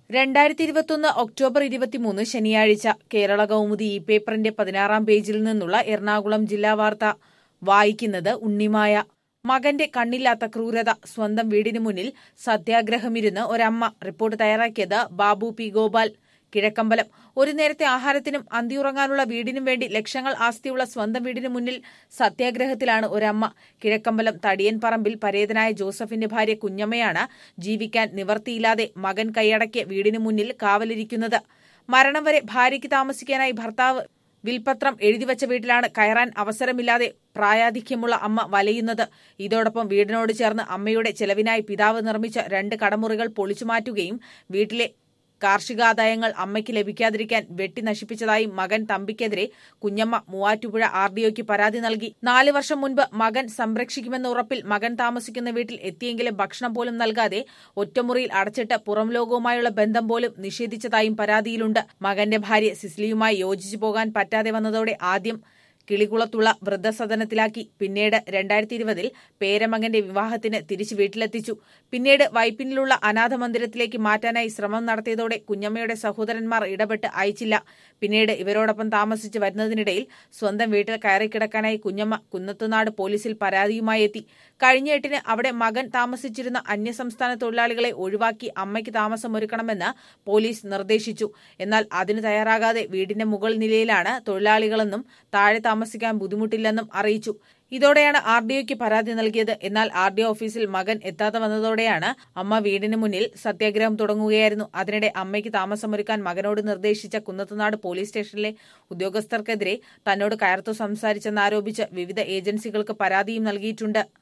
രണ്ടായിരത്തി ഇരുപത്തൊന്ന് ഒക്ടോബർ ഇരുപത്തിമൂന്ന് ശനിയാഴ്ച കേരള കൗമുദി ഇ പേപ്പറിന്റെ പതിനാറാം പേജിൽ നിന്നുള്ള എറണാകുളം ജില്ലാ വാർത്ത വായിക്കുന്നത് ഉണ്ണിമായ മകന്റെ കണ്ണില്ലാത്ത ക്രൂരത സ്വന്തം വീടിന് മുന്നിൽ സത്യാഗ്രഹമിരുന്ന് ഒരമ്മ റിപ്പോർട്ട് തയ്യാറാക്കിയത് ബാബു പി ഗോപാൽ കിഴക്കമ്പലം ഒരു നേരത്തെ ആഹാരത്തിനും അന്തിയുറങ്ങാനുള്ള വീടിനും വേണ്ടി ലക്ഷങ്ങൾ ആസ്തിയുള്ള സ്വന്തം വീടിന് മുന്നിൽ സത്യാഗ്രഹത്തിലാണ് ഒരമ്മ കിഴക്കമ്പലം തടിയൻ പറമ്പിൽ പരേതനായ ജോസഫിന്റെ ഭാര്യ കുഞ്ഞമ്മയാണ് ജീവിക്കാൻ നിവർത്തിയില്ലാതെ മകൻ കൈയടക്കിയ വീടിന് മുന്നിൽ കാവലിരിക്കുന്നത് മരണം വരെ ഭാര്യയ്ക്ക് താമസിക്കാനായി ഭർത്താവ് വിൽപത്രം എഴുതിവച്ച വീട്ടിലാണ് കയറാൻ അവസരമില്ലാതെ പ്രായാധിക്യമുള്ള അമ്മ വലയുന്നത് ഇതോടൊപ്പം വീടിനോട് ചേർന്ന് അമ്മയുടെ ചെലവിനായി പിതാവ് നിർമ്മിച്ച രണ്ട് കടമുറികൾ പൊളിച്ചുമാറ്റുകയും വീട്ടിലെ കാർഷികാദായങ്ങൾ അമ്മയ്ക്ക് ലഭിക്കാതിരിക്കാൻ വെട്ടി നശിപ്പിച്ചതായി മകൻ തമ്പിക്കെതിരെ കുഞ്ഞമ്മ മൂവാറ്റുപുഴ ആർ ഡിഒയ്ക്ക് പരാതി നൽകി നാല് വർഷം മുൻപ് മകൻ സംരക്ഷിക്കുമെന്ന ഉറപ്പിൽ മകൻ താമസിക്കുന്ന വീട്ടിൽ എത്തിയെങ്കിലും ഭക്ഷണം പോലും നൽകാതെ ഒറ്റമുറിയിൽ അടച്ചിട്ട് പുറം ലോകവുമായുള്ള ബന്ധം പോലും നിഷേധിച്ചതായും പരാതിയിലുണ്ട് മകന്റെ ഭാര്യ സിസിലിയുമായി യോജിച്ചു പോകാൻ പറ്റാതെ വന്നതോടെ ആദ്യം കിളികുളത്തുള്ള വൃദ്ധസദനത്തിലാക്കി പിന്നീട് രണ്ടായിരത്തി ഇരുപതിൽ പേരമകന്റെ വിവാഹത്തിന് തിരിച്ചു വീട്ടിലെത്തിച്ചു പിന്നീട് വൈപ്പിനിലുള്ള അനാഥ മന്ദിരത്തിലേക്ക് മാറ്റാനായി ശ്രമം നടത്തിയതോടെ കുഞ്ഞമ്മയുടെ സഹോദരന്മാർ ഇടപെട്ട് അയച്ചില്ല പിന്നീട് ഇവരോടൊപ്പം താമസിച്ച് വരുന്നതിനിടയിൽ സ്വന്തം വീട്ടിൽ കയറിക്കിടക്കാനായി കുഞ്ഞമ്മ കുന്നത്തുനാട് പോലീസിൽ പരാതിയുമായി എത്തി കഴിഞ്ഞ എട്ടിന് അവിടെ മകൻ താമസിച്ചിരുന്ന അന്യസംസ്ഥാന തൊഴിലാളികളെ ഒഴിവാക്കി അമ്മയ്ക്ക് താമസമൊരുക്കണമെന്ന് പോലീസ് നിർദ്ദേശിച്ചു എന്നാൽ അതിന് തയ്യാറാകാതെ വീടിന്റെ മുകൾ നിലയിലാണ് തൊഴിലാളികളെന്നും താഴെ താമസിക്കാൻ ബുദ്ധിമുട്ടില്ലെന്നും അറിയിച്ചു ഇതോടെയാണ് ആർ ഡിഒയ്ക്ക് പരാതി നൽകിയത് എന്നാൽ ആർ ഡി ഓഫീസിൽ മകൻ എത്താതെ വന്നതോടെയാണ് അമ്മ വീടിന് മുന്നിൽ സത്യാഗ്രഹം തുടങ്ങുകയായിരുന്നു അതിനിടെ അമ്മയ്ക്ക് താമസമൊരുക്കാൻ മകനോട് നിർദ്ദേശിച്ച കുന്നത്തുനാട് പോലീസ് സ്റ്റേഷനിലെ ഉദ്യോഗസ്ഥർക്കെതിരെ തന്നോട് കയർത്തു സംസാരിച്ചെന്നാരോപിച്ച് വിവിധ ഏജൻസികൾക്ക് പരാതിയും നൽകിയിട്ടുണ്ട്